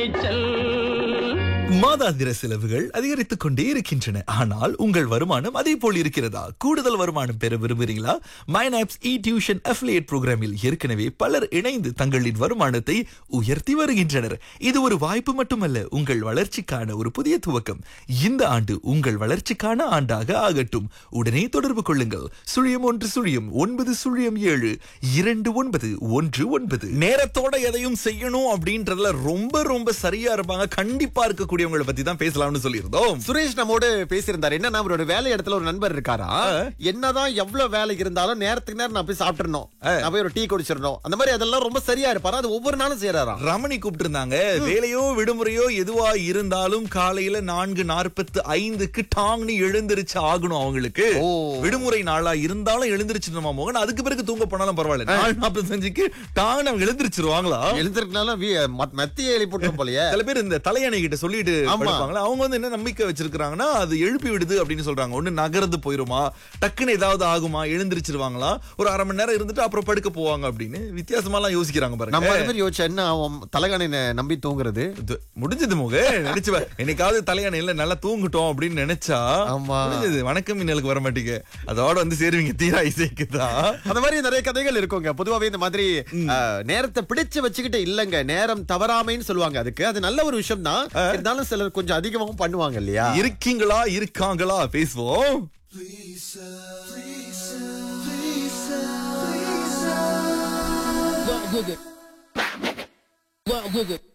மாதாந்திர செலவுகள் அதிகரித்துக் கொண்டே இருக்கின்றன ஆனால் உங்கள் வருமானம் அதே போல் இருக்கிறதா கூடுதல் வருமானம் பெற விரும்புகிறீங்களா மைனாப்ஸ் இ டியூஷன் அஃபிலியேட் புரோகிராமில் ஏற்கனவே பலர் இணைந்து தங்களின் வருமானத்தை உயர்த்தி வருகின்றனர் இது ஒரு வாய்ப்பு மட்டுமல்ல உங்கள் வளர்ச்சிக்கான ஒரு புதிய துவக்கம் இந்த ஆண்டு உங்கள் வளர்ச்சிக்கான ஆண்டாக ஆகட்டும் உடனே தொடர்பு கொள்ளுங்கள் சுழியம் ஒன்று சுழியம் ஒன்பது சுழியம் ஏழு இரண்டு ஒன்பது ஒன்று ஒன்பது நேரத்தோட எதையும் செய்யணும் அப்படின்றதுல ரொம்ப ரொம்ப சரியா இருப்பாங்க கண்டிப்பா இருக்கக்கூடியவங்களை பத்தி தான் பேசலாம்னு சொல்லியிருந்தோம் சுரேஷ் நம்மோடு பேசியிருந்தாரு என்ன அவரோட வேலை இடத்துல ஒரு நண்பர் இருக்காரா என்னதான் எவ்வளவு வேலை இருந்தாலும் நேரத்துக்கு நேரம் நான் போய் சாப்பிட்டுறணும் நான் போய் ஒரு டீ குடிச்சிடணும் அந்த மாதிரி அதெல்லாம் ரொம்ப சரியா இருப்பாரு அது ஒவ்வொரு நாளும் செய்யறாராம் ரமணி கூப்பிட்டு இருந்தாங்க வேலையோ விடுமுறையோ எதுவா இருந்தாலும் காலையில நான்கு நாற்பத்து ஐந்துக்கு டாங்னு எழுந்திருச்சு ஆகணும் அவங்களுக்கு ஓ. விடுமுறை நாளா இருந்தாலும் எழுந்திருச்சிருமா மோகன் அதுக்கு பிறகு தூங்க போனாலும் பரவாயில்ல நாலு நாற்பத்தஞ்சுக்கு டாங்னு அவங்க எழுந்திருச்சிருவாங்களா எழுந்திருக்கனாலும் மத்திய எழுப்பி போட்டுரும் போலயே சில பேர் இந்த தலையணை கிட்ட சொல்லிட்டு ஆமா. படுப்பாங்களா அவங்க வந்து என்ன நம்பிக்கை வச்சிருக்காங்கன்னா அது எழுப்பி விடுது அப்படின்னு சொல்றாங்க ஒண்ணு நகர்ந்து போயிருமா டக்குன்னு ஏதாவது ஆகுமா எழுந்திருச்சிருவாங்களா ஒரு அரை மணி நேரம் இருந்துட்டு அப்புறம் படுக்க போவாங்க அப்படின்னு வித்தியாசமா எல்லாம் யோசிக்கிறாங்க நம்ம பாருங்க அது மாதிரி யோசிச்சா என்ன அவன் தலைகாணி நம்பி தூங்குறது இது முடிஞ்சது முக நினைச்சு பாரு. என்னைக்காவது தலையணையில நல்லா தூங்கிட்டோம் அப்படின்னு நினைச்சா ஆமா. முடிஞ்சது வணக்கம் மின்னலுக்கு வர மாட்டீங்க அதோட வந்து சேருவீங்க தீரா இசைக்குதான் அந்த மாதிரி நிறைய கதைகள் இருக்குங்க பொதுவாவே இந்த மாதிரி அஹ், நேரத்தை பிடிச்சு வச்சுக்கிட்டு இல்லங்க நேரம் தவறாமைன்னு சொல்லுவாங்க அதுக்கு அது நல்ல ஒரு விஷயம் தான் இருந்தாலும் சிலர் கொஞ்சம் அதிகமாவும் பண்ணுவாங்க இல்லையா இருக்கீங்களா இருக்காங்களா பேசுவோம் What with it? What with it?